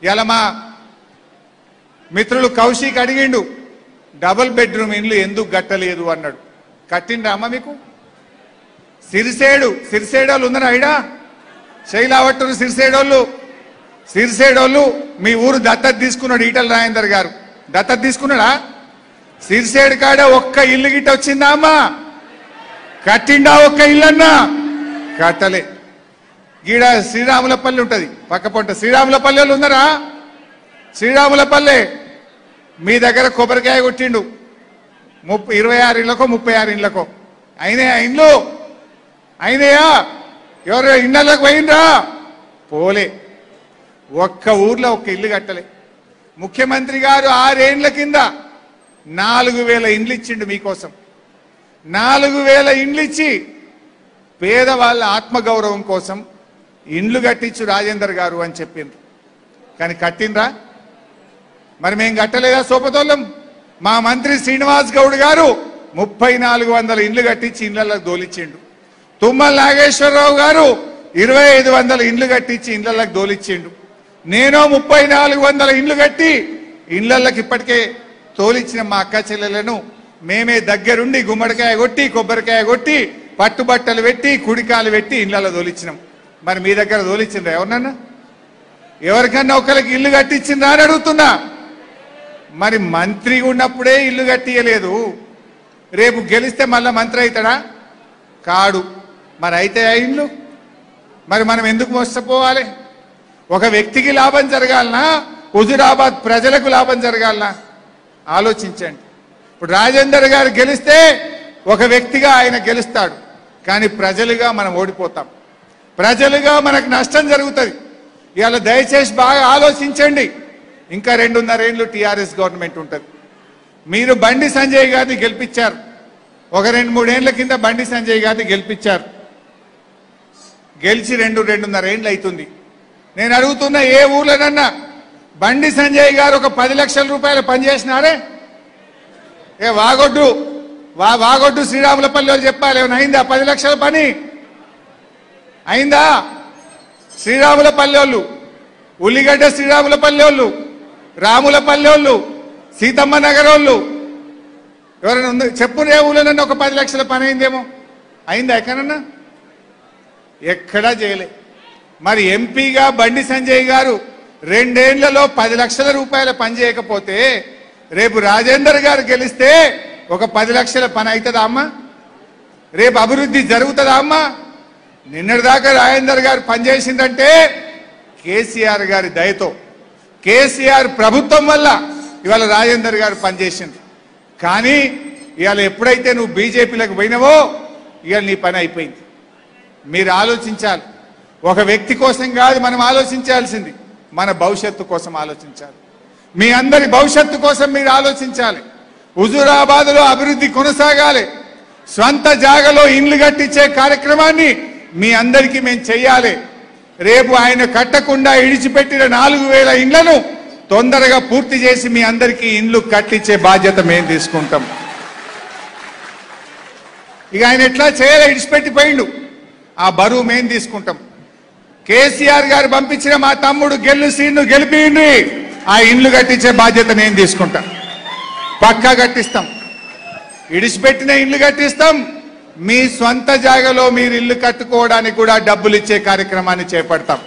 ఇలా మా మిత్రులు కౌశిక్ అడిగిండు డబుల్ బెడ్రూమ్ ఇండ్లు ఎందుకు కట్టలేదు అన్నాడు కట్టిండ్రా అమ్మ మీకు సిరిసేడు సిరిసేడోళ్ళు ఉన్నారా ఇడా శైలావట్టరు సిరిసేడోళ్ళు సిరిసేడోళ్ళు మీ ఊరు దత్తత తీసుకున్నాడు ఈటల రాజేందర్ గారు దత్తత తీసుకున్నాడా సిరిసేడు కాడ ఒక్క ఇల్లు గిట్ట వచ్చిందా అమ్మా కట్టిండా ఒక్క ఇల్లన్నా కట్టలే గీడ శ్రీరాములపల్లి ఉంటది పక్క పొంట శ్రీరాములపల్లి వాళ్ళు ఉన్నారా శ్రీరాములపల్లె మీ దగ్గర కొబ్బరికాయ కొట్టిండు ముప్పై ఇరవై ఆరు ఇళ్ళకో ముప్పై ఆరు ఇళ్ళకో అయినాయా ఇండ్లు అయినాయా ఎవరు ఇళ్ళకి పోయిండ్రా పోలే ఒక్క ఊర్లో ఒక్క ఇల్లు కట్టలే ముఖ్యమంత్రి గారు ఆరేండ్ల కింద నాలుగు వేల ఇండ్లు ఇచ్చిండు మీకోసం నాలుగు వేల ఇండ్లు ఇచ్చి పేదవాళ్ళ ఆత్మగౌరవం కోసం ఇండ్లు కట్టించు రాజేందర్ గారు అని చెప్పింది కానీ కట్టిండ్రా మరి మేము కట్టలేదా సోపతోళ్ళం మా మంత్రి శ్రీనివాస్ గౌడ్ గారు ముప్పై నాలుగు వందల ఇండ్లు కట్టించి ఇండ్లకు దోలిచ్చిండు తుమ్మల నాగేశ్వరరావు గారు ఇరవై ఐదు వందల ఇండ్లు కట్టించి ఇండ్లకు దోలిచ్చిండు నేను ముప్పై నాలుగు వందల ఇండ్లు కట్టి ఇండ్లకి ఇప్పటికే తోలిచ్చిన మా అక్క చెల్లెలను మేమే దగ్గరుండి గుమ్మడికాయ కొట్టి కొబ్బరికాయ కొట్టి పట్టుబట్టలు పెట్టి కుడికాలు పెట్టి ఇండ్లలో తోలిచ్చినాం మరి మీ దగ్గర తోలిచ్చిండ్రా ఎవరినన్నా ఎవరికన్నా ఒకరికి ఇల్లు కట్టించిందా అని అడుగుతున్నా మరి మంత్రి ఉన్నప్పుడే ఇల్లు కట్టియలేదు రేపు గెలిస్తే మళ్ళా మంత్రి అవుతాడా కాడు మరి అయితే ఆ ఇల్లు మరి మనం ఎందుకు మోసపోవాలి ఒక వ్యక్తికి లాభం జరగాలనా హుజురాబాద్ ప్రజలకు లాభం జరగాలనా ఆలోచించండి ఇప్పుడు రాజేందర్ గారు గెలిస్తే ఒక వ్యక్తిగా ఆయన గెలుస్తాడు కానీ ప్రజలుగా మనం ఓడిపోతాం ప్రజలుగా మనకు నష్టం జరుగుతుంది ఇవాళ దయచేసి బాగా ఆలోచించండి ఇంకా రెండున్నర ఏళ్ళు టీఆర్ఎస్ గవర్నమెంట్ ఉంటుంది మీరు బండి సంజయ్ గారిని గెలిపించారు ఒక రెండు మూడేళ్ల కింద బండి సంజయ్ గారిని గెలిపించారు గెలిచి రెండు రెండున్నర ఏండ్లు అవుతుంది నేను అడుగుతున్న ఏ ఊర్లోనన్నా బండి సంజయ్ గారు ఒక పది లక్షల రూపాయలు పనిచేసినారే ఏ వాగొడ్డు వా వాగొడ్డు శ్రీరాములపల్లి వాళ్ళు చెప్పాలి ఏమైనా అయిందా పది లక్షల పని అయిందా శ్రీరాములపల్లి వాళ్ళు ఉల్లిగడ్డ శ్రీరాములపల్లి వాళ్ళు రాములపల్లి వాళ్ళు సీతమ్మ నగర్ వాళ్ళు ఎవరైనా ఉంది చెప్పు ఏ ఊళ్ళోనన్నా ఒక పది లక్షల పని అయిందేమో అయిందా ఎక్కడన్నా ఎక్కడా చేయలే మరి ఎంపీగా బండి సంజయ్ గారు రెండేళ్లలో పది లక్షల రూపాయల పని చేయకపోతే రేపు రాజేందర్ గారు గెలిస్తే ఒక పది లక్షల పని అవుతుందా అమ్మా రేపు అభివృద్ధి జరుగుతుందా అమ్మా నిన్నటిదాకా రాజేందర్ గారు పనిచేసిందంటే కేసీఆర్ గారి దయతో కేసీఆర్ ప్రభుత్వం వల్ల ఇవాళ రాజేందర్ గారు పనిచేసింది కానీ ఇవాళ ఎప్పుడైతే నువ్వు బీజేపీలకు పోయినావో ఇవాళ నీ పని అయిపోయింది మీరు ఆలోచించాలి ఒక వ్యక్తి కోసం కాదు మనం ఆలోచించాల్సింది మన భవిష్యత్తు కోసం ఆలోచించాలి మీ అందరి భవిష్యత్తు కోసం మీరు ఆలోచించాలి హుజూరాబాద్లో అభివృద్ధి కొనసాగాలి స్వంత జాగలో ఇండ్లు కట్టించే కార్యక్రమాన్ని మీ అందరికీ మేము చెయ్యాలి రేపు ఆయన కట్టకుండా ఇడిచిపెట్టిన నాలుగు వేల ఇండ్లను తొందరగా పూర్తి చేసి మీ అందరికీ ఇండ్లు కట్టించే బాధ్యత మేము తీసుకుంటాం ఇక ఆయన ఎట్లా చేయాలి ఇడిచిపెట్టిపోయిండు ఆ బరువు మేం తీసుకుంటాం కేసీఆర్ గారు పంపించిన మా తమ్ముడు గెల్లు సీన్ను గెలిపిండి ఆ ఇండ్లు కట్టించే బాధ్యత నేను తీసుకుంటా పక్కా కట్టిస్తాం ఇడిచిపెట్టిన ఇల్లు కట్టిస్తాం మీ స్వంత జాగలో మీరు ఇల్లు కట్టుకోవడానికి కూడా డబ్బులు ఇచ్చే కార్యక్రమాన్ని చేపడతాం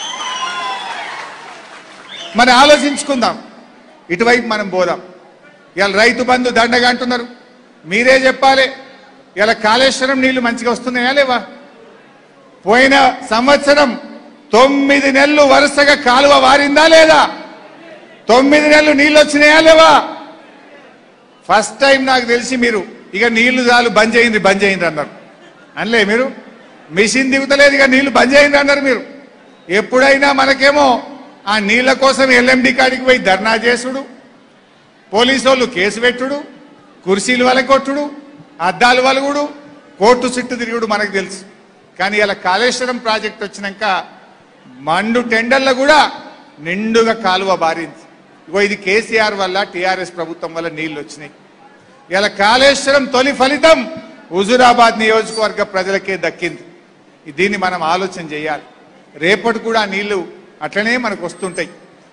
మరి ఆలోచించుకుందాం ఇటువైపు మనం పోదాం ఇవాళ రైతు బంధు దండగా అంటున్నారు మీరే చెప్పాలి ఇలా కాళేశ్వరం నీళ్లు మంచిగా వస్తున్నాయా లేవా పోయిన సంవత్సరం తొమ్మిది నెలలు వరుసగా కాలువ వారిందా లేదా తొమ్మిది నెలలు నీళ్ళు వచ్చినాయా లేవా ఫస్ట్ టైం నాకు తెలిసి మీరు ఇక నీళ్లు చాలు బంద్ చేయింది బంద్ చేయింది అన్నారు అనలే మీరు మిషన్ దిగుతలేదు ఇక నీళ్లు బంద్ చేయింది అన్నారు మీరు ఎప్పుడైనా మనకేమో ఆ నీళ్ల కోసం ఎల్ఎండి కాడికి పోయి ధర్నా చేసుడు పోలీసు వాళ్ళు కేసు పెట్టుడు కుర్చీలు వలకొట్టుడు అద్దాలు వలుగుడు కోర్టు చుట్టూ తిరుగుడు మనకు తెలుసు కానీ ఇలా కాళేశ్వరం ప్రాజెక్ట్ వచ్చినాక మండు టెండర్లు కూడా నిండుగా కాలువ బారింది ఇగో ఇది కేసీఆర్ వల్ల టీఆర్ఎస్ ప్రభుత్వం వల్ల నీళ్లు వచ్చినాయి ఇలా కాళేశ్వరం తొలి ఫలితం హుజూరాబాద్ నియోజకవర్గ ప్రజలకే దక్కింది దీన్ని మనం ఆలోచన చేయాలి రేపటి కూడా ఆ నీళ్లు అట్లనే మనకు వస్తుంటాయి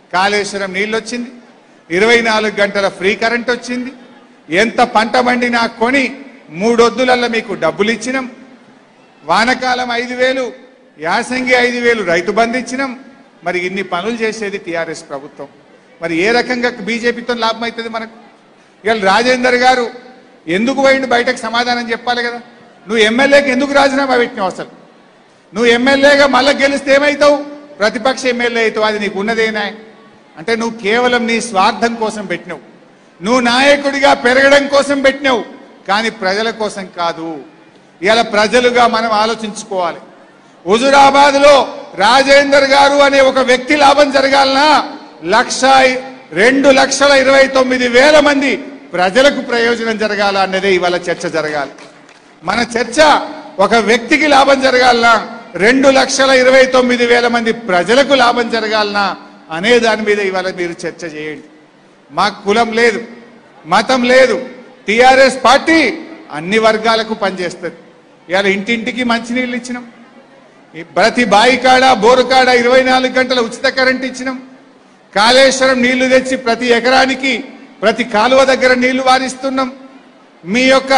కాళేశ్వరం నీళ్ళు వచ్చింది ఇరవై నాలుగు గంటల ఫ్రీ కరెంట్ వచ్చింది ఎంత పంట పండినా కొని మూడొద్దులల్లో మీకు డబ్బులు ఇచ్చినాం వానకాలం ఐదు వేలు యాసంగి ఐదు వేలు రైతు బంధు ఇచ్చినాం మరి ఇన్ని పనులు చేసేది టీఆర్ఎస్ ప్రభుత్వం మరి ఏ రకంగా బీజేపీతో లాభం అవుతుంది మనకు ఇవాళ రాజేందర్ గారు ఎందుకు పోయిండు బయటకు సమాధానం చెప్పాలి కదా నువ్వు ఎమ్మెల్యేకి ఎందుకు రాజీనామా పెట్టినావు అసలు నువ్వు ఎమ్మెల్యేగా మళ్ళీ గెలిస్తే ఏమవుతావు ప్రతిపక్ష ఎమ్మెల్యే అవుతావు అది నీకు ఉన్నదేనా అంటే నువ్వు కేవలం నీ స్వార్థం కోసం పెట్టినావు నువ్వు నాయకుడిగా పెరగడం కోసం పెట్టినావు కానీ ప్రజల కోసం కాదు ఇలా ప్రజలుగా మనం ఆలోచించుకోవాలి హుజురాబాద్ లో రాజేందర్ గారు అనే ఒక వ్యక్తి లాభం జరగాలనా లక్ష రెండు లక్షల ఇరవై తొమ్మిది వేల మంది ప్రజలకు ప్రయోజనం జరగాల అన్నదే ఇవాళ చర్చ జరగాలి మన చర్చ ఒక వ్యక్తికి లాభం జరగాలనా రెండు లక్షల ఇరవై తొమ్మిది వేల మంది ప్రజలకు లాభం జరగాలనా అనే దాని మీద ఇవాళ మీరు చర్చ చేయండి మాకు కులం లేదు మతం లేదు టిఆర్ఎస్ పార్టీ అన్ని వర్గాలకు పనిచేస్తుంది ఇవాళ ఇంటింటికి మంచినీళ్ళు ఇచ్చినాం ఈ ప్రతి బాయి కాడ బోరు కాడ ఇరవై నాలుగు గంటల ఉచిత కరెంట్ ఇచ్చినాం కాళేశ్వరం నీళ్లు తెచ్చి ప్రతి ఎకరానికి ప్రతి కాలువ దగ్గర నీళ్లు వారిస్తున్నాం మీ యొక్క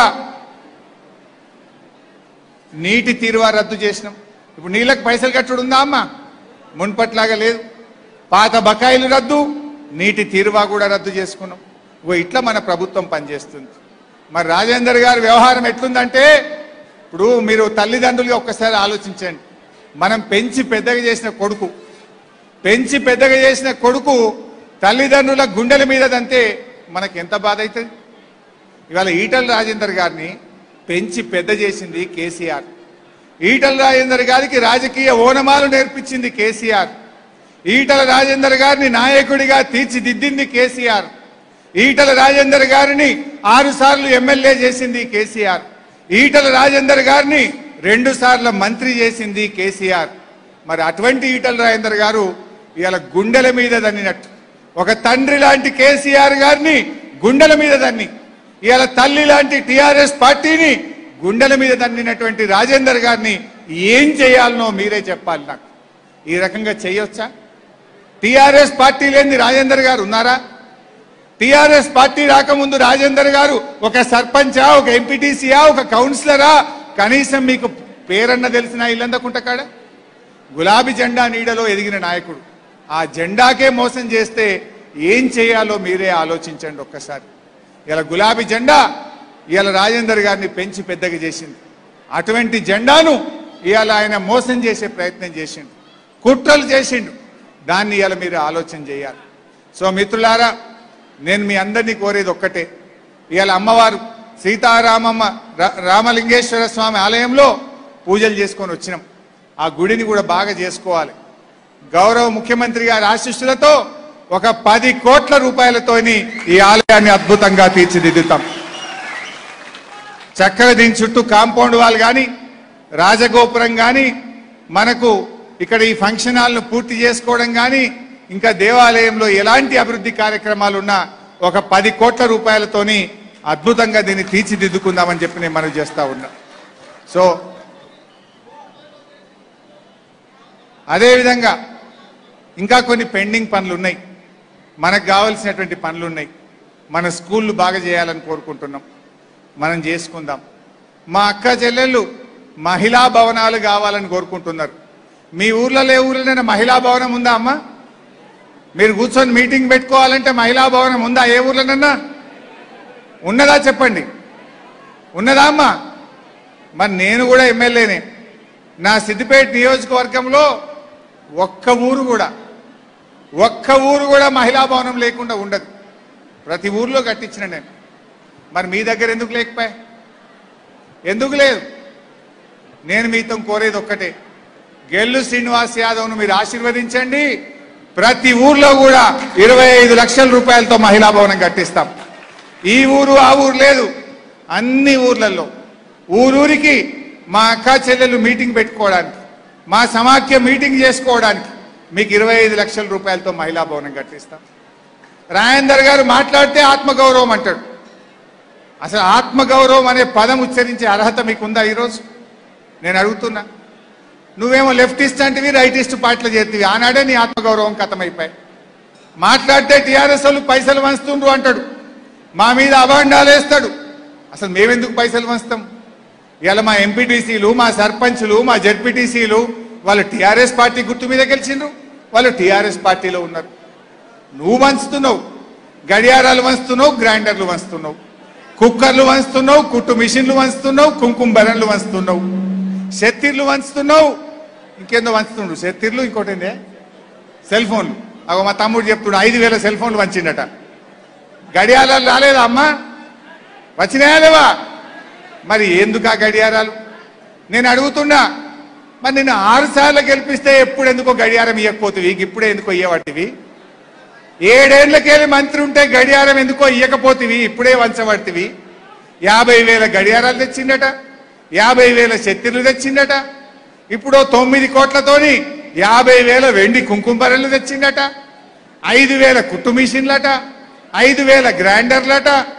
నీటి తీరువా రద్దు చేసినాం ఇప్పుడు నీళ్ళకి పైసలు కట్టుడు ఉందా అమ్మా మున్పట్లాగా లేదు పాత బకాయిలు రద్దు నీటి తీరువా కూడా రద్దు చేసుకున్నాం ఓ ఇట్లా మన ప్రభుత్వం పనిచేస్తుంది మరి రాజేందర్ గారి వ్యవహారం ఎట్లుందంటే ఇప్పుడు మీరు తల్లిదండ్రులుగా ఒక్కసారి ఆలోచించండి మనం పెంచి పెద్దగా చేసిన కొడుకు పెంచి పెద్దగా చేసిన కొడుకు తల్లిదండ్రుల గుండెల మీద దంతే మనకి ఎంత బాధ అవుతుంది ఇవాళ ఈటల రాజేందర్ గారిని పెంచి పెద్ద చేసింది కేసీఆర్ ఈటల రాజేందర్ గారికి రాజకీయ ఓనమాలు నేర్పించింది కేసీఆర్ ఈటల రాజేందర్ గారిని నాయకుడిగా తీర్చిదిద్దింది కేసీఆర్ ఈటల రాజేందర్ గారిని ఆరు సార్లు ఎమ్మెల్యే చేసింది కేసీఆర్ ఈటల రాజేందర్ గారిని రెండు సార్లు మంత్రి చేసింది కేసీఆర్ మరి అటువంటి ఈటల రాజేందర్ గారు ఇవాళ గుండెల మీద దన్నినట్టు ఒక తండ్రి లాంటి కేసీఆర్ గారిని గుండెల మీద దన్ని ఇవాళ తల్లి లాంటి టిఆర్ఎస్ పార్టీని గుండెల మీద దన్నినటువంటి రాజేందర్ గారిని ఏం చేయాలనో మీరే చెప్పాలి నాకు ఈ రకంగా చేయొచ్చా టిఆర్ఎస్ పార్టీ లేని రాజేందర్ గారు ఉన్నారా టిఆర్ఎస్ పార్టీ రాకముందు రాజేందర్ గారు ఒక సర్పంచా ఒక ఎంపీటీసీయా ఒక కౌన్సిలరా కనీసం మీకు పేరన్న తెలిసిన ఇల్లందకుంట గులాబీ జెండా నీడలో ఎదిగిన నాయకుడు ఆ జెండాకే మోసం చేస్తే ఏం చేయాలో మీరే ఆలోచించండి ఒక్కసారి ఇలా గులాబీ జెండా ఇవాళ రాజేందర్ గారిని పెంచి పెద్దగా చేసింది అటువంటి జెండాను ఇవాళ ఆయన మోసం చేసే ప్రయత్నం చేసిండు కుట్రలు చేసిండు దాన్ని ఇవాళ మీరు ఆలోచన చేయాలి సో మిత్రులారా నేను మీ అందరినీ కోరేది ఒక్కటే ఇవాళ అమ్మవారు సీతారామమ్మ రా- రామలింగేశ్వర స్వామి ఆలయంలో పూజలు చేసుకొని వచ్చినాం ఆ గుడిని కూడా బాగా చేసుకోవాలి గౌరవ ముఖ్యమంత్రి గారి ఆశీస్సులతో ఒక పది కోట్ల రూపాయలతోని ఈ ఆలయాన్ని అద్భుతంగా తీర్చిదిద్దుతాం చక్కగా దీని చుట్టూ కాంపౌండ్ వాల్ కానీ రాజగోపురం కానీ మనకు ఇక్కడ ఈ ఫంక్షన్ హాల్ను పూర్తి చేసుకోవడం కానీ ఇంకా దేవాలయంలో ఎలాంటి అభివృద్ధి కార్యక్రమాలు ఉన్నా ఒక పది కోట్ల రూపాయలతోని అద్భుతంగా దీన్ని తీర్చిదిద్దుకుందామని చెప్పి నేను మనవి చేస్తా ఉన్నా సో అదేవిధంగా ఇంకా కొన్ని పెండింగ్ పనులు ఉన్నాయి మనకు కావలసినటువంటి పనులు ఉన్నాయి మన స్కూళ్ళు బాగా చేయాలని కోరుకుంటున్నాం మనం చేసుకుందాం మా అక్క చెల్లెళ్ళు మహిళా భవనాలు కావాలని కోరుకుంటున్నారు మీ ఊర్లలో ఏ ఊర్లోనైనా మహిళా భవనం ఉందా అమ్మా మీరు కూర్చొని మీటింగ్ పెట్టుకోవాలంటే మహిళా భవనం ఉందా ఏ ఊర్లోనన్నా ఉన్నదా చెప్పండి ఉన్నదా అమ్మా మరి నేను కూడా ఎమ్మెల్యేనే నా సిద్దిపేట నియోజకవర్గంలో ఒక్క ఊరు కూడా ఒక్క ఊరు కూడా మహిళా భవనం లేకుండా ఉండదు ప్రతి ఊర్లో కట్టించిన నేను మరి మీ దగ్గర ఎందుకు లేకపోయా ఎందుకు లేదు నేను మీతో కోరేది ఒక్కటే గెల్లు శ్రీనివాస్ యాదవ్ను మీరు ఆశీర్వదించండి ప్రతి ఊర్లో కూడా ఇరవై ఐదు లక్షల రూపాయలతో మహిళా భవనం కట్టిస్తాం ఈ ఊరు ఆ ఊరు లేదు అన్ని ఊర్లలో ఊరూరికి మా అక్క చెల్లెలు మీటింగ్ పెట్టుకోవడానికి మా సమాఖ్య మీటింగ్ చేసుకోవడానికి మీకు ఇరవై ఐదు లక్షల రూపాయలతో మహిళా భవనం కట్టిస్తాం రాజేందర్ గారు మాట్లాడితే ఆత్మగౌరవం అంటాడు అసలు ఆత్మగౌరవం అనే పదం ఉచ్చరించే అర్హత మీకుందా ఈరోజు నేను అడుగుతున్నా నువ్వేమో లెఫ్టిస్ట్ అంటివి రైటిస్ట్ పార్టీలు చేతివి ఆనాడే నీ ఆత్మగౌరవం కథమైపోయి మాట్లాడితే టీఆర్ఎస్ వాళ్ళు పైసలు వంచుతుండ్రు అంటాడు మా మీద అభాండాలు వేస్తాడు అసలు మేమెందుకు పైసలు వంచుతాం ఇలా మా ఎంపీటీసీలు మా సర్పంచ్లు మా జడ్పీటీసీలు వాళ్ళు టీఆర్ఎస్ పార్టీ గుర్తు మీద గెలిచిండ్రు వాళ్ళు టీఆర్ఎస్ పార్టీలో ఉన్నారు నువ్వు వంచుతున్నావు గడియారాలు వంచుతున్నావు గ్రైండర్లు వంచుతున్నావు కుక్కర్లు వంచుతున్నావు కుట్టు మిషన్లు వంచుతున్నావు కుంకుమ బరణలు వంచుతున్నావు శత్తిర్లు వంచుతున్నావు ఇంకేందో వంచుతుండ్రు శత్తిర్లు ఇంకోటి ఏందే సెల్ ఫోన్లు అగో మా తమ్ముడు చెప్తున్నాడు ఐదు వేల సెల్ ఫోన్లు వంచిండట గడియారాలు రాలేదా అమ్మా వచ్చినాయా లేవా మరి ఎందుకు ఆ గడియారాలు నేను అడుగుతున్నా మరి నిన్ను ఆరు సార్లు గెలిపిస్తే ఎప్పుడు ఎందుకో గడియారం ఇవ్వకపోతివి ఇప్పుడే ఎందుకో ఇయ్యబట్టివి ఏడేళ్లకెళ్ళి మంత్రి ఉంటే గడియారం ఎందుకో ఇయ్యకపోతివి ఇప్పుడే వంచబడితివి యాభై వేల గడియారాలు తెచ్చిండట యాభై వేల శత్రులు తెచ్చిండట ఇప్పుడు తొమ్మిది కోట్లతోని యాభై వేల వెండి కుంకుమరలు తెచ్చిండట ఐదు వేల కుట్టు మిషన్లట ఐదు వేల గ్రైండర్లట